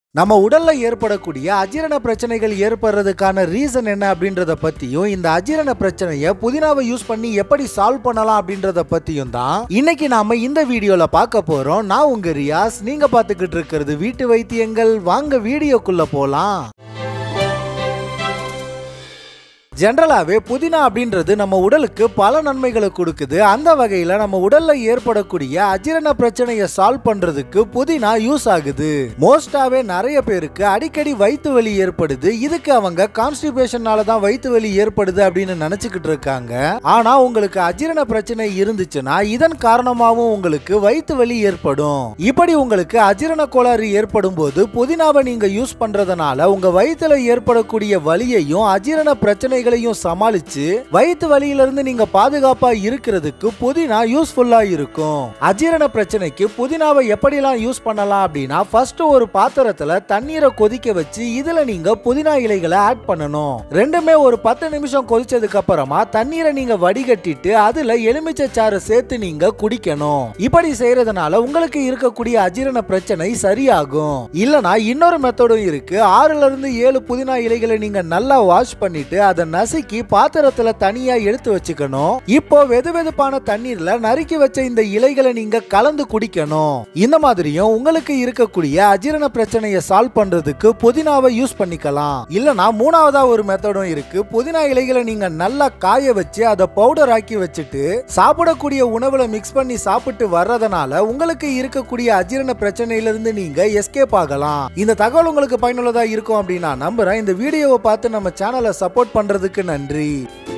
நம்ம உடல்ல ஏற்படக்கூடிய அஜீரண பிரச்சனைகள் ஏற்படுறதுக்கான ரீசன் என்ன அப்படின்றத பத்தியும் இந்த அஜீரண பிரச்சனையை புதினாவை யூஸ் பண்ணி எப்படி சால்வ் பண்ணலாம் அப்படின்றத பத்தியும் தான் இன்னைக்கு நாம இந்த வீடியோல பார்க்க போறோம் நான் உங்க ரியாஸ் நீங்க பாத்துக்கிட்டு இருக்கிறது வீட்டு வைத்தியங்கள் வாங்க வீடியோக்குள்ள போலாம் ஜென்ரலாகவே புதினா அப்படின்றது நம்ம உடலுக்கு பல நன்மைகளை கொடுக்குது அந்த வகையில் நம்ம உடல்ல ஏற்படக்கூடிய அஜீரண பிரச்சனையை சால்வ் பண்றதுக்கு புதினா யூஸ் ஆகுது மோஸ்டாவே நிறைய பேருக்கு அடிக்கடி வயிற்று வலி ஏற்படுது இதுக்கு அவங்க கான்ஸ்டிபேஷனால தான் வயிற்று வலி ஏற்படுது அப்படின்னு நினைச்சுக்கிட்டு இருக்காங்க ஆனா உங்களுக்கு அஜீரண பிரச்சனை இருந்துச்சுன்னா இதன் காரணமாகவும் உங்களுக்கு வயிற்று வலி ஏற்படும் இப்படி உங்களுக்கு அஜீரண கோளாறு ஏற்படும் போது புதினாவை நீங்க யூஸ் பண்றதுனால உங்க வயிற்றுல ஏற்படக்கூடிய வலியையும் அஜீரண பிரச்சனைகளையும் சமாளிச்சு வயிற்று வலியிலிருந்து நீங்க பாதுகாப்பா இருக்கிறதுக்கு புதினா யூஸ்ஃபுல்லா இருக்கும் அஜீரண பிரச்சனைக்கு புதினாவை எப்படிலாம் யூஸ் பண்ணலாம் அப்படின்னா ஃபர்ஸ்ட் ஒரு பாத்திரத்துல தண்ணீரை கொதிக்க வச்சு இதுல நீங்க புதினா இலைகளை ஆட் பண்ணணும் ரெண்டுமே ஒரு பத்து நிமிஷம் கொதிச்சதுக்கு அப்புறமா தண்ணீரை நீங்க வடிகட்டிட்டு அதுல எலுமிச்சை சாறு சேர்த்து நீங்க குடிக்கணும் இப்படி செய்யறதுனால உங்களுக்கு இருக்கக்கூடிய அஜீரண பிரச்சனை சரியாகும் இல்லனா இன்னொரு மெத்தடும் இருக்கு ஆறுல இருந்து ஏழு புதினா இலைகளை நீங்க நல்லா வாஷ் பண்ணிட்டு அதை நசுக்கி பாத்திரத்துல தனியா எடுத்து வச்சுக்கணும் இப்போ வெது வெதுப்பான தண்ணீர்ல நறுக்கி வச்ச இந்த இலைகளை நீங்க கலந்து குடிக்கணும் இந்த மாதிரியும் உங்களுக்கு இருக்கக்கூடிய அஜீரண பிரச்சனையை சால்வ் பண்றதுக்கு புதினாவை யூஸ் பண்ணிக்கலாம் இல்லனா மூணாவதா ஒரு மெத்தடும் இருக்கு புதினா இலைகளை நீங்க நல்லா காய வச்சு அதை பவுடர் ஆக்கி வச்சுட்டு சாப்பிடக்கூடிய உணவுல மிக்ஸ் பண்ணி சாப்பிட்டு வர்றதுனால உங்களுக்கு இருக்கக்கூடிய அஜீரண பிரச்சனையிலிருந்து நீங்க எஸ்கேப் ஆகலாம் இந்த தகவல் உங்களுக்கு பயனுள்ளதா இருக்கும் அப்படின்னு நான் நம்புறேன் இந்த வீடியோவை பார்த்து நம்ம சேனலை சப்போர்ட் பண்றதுக்கு நன்றி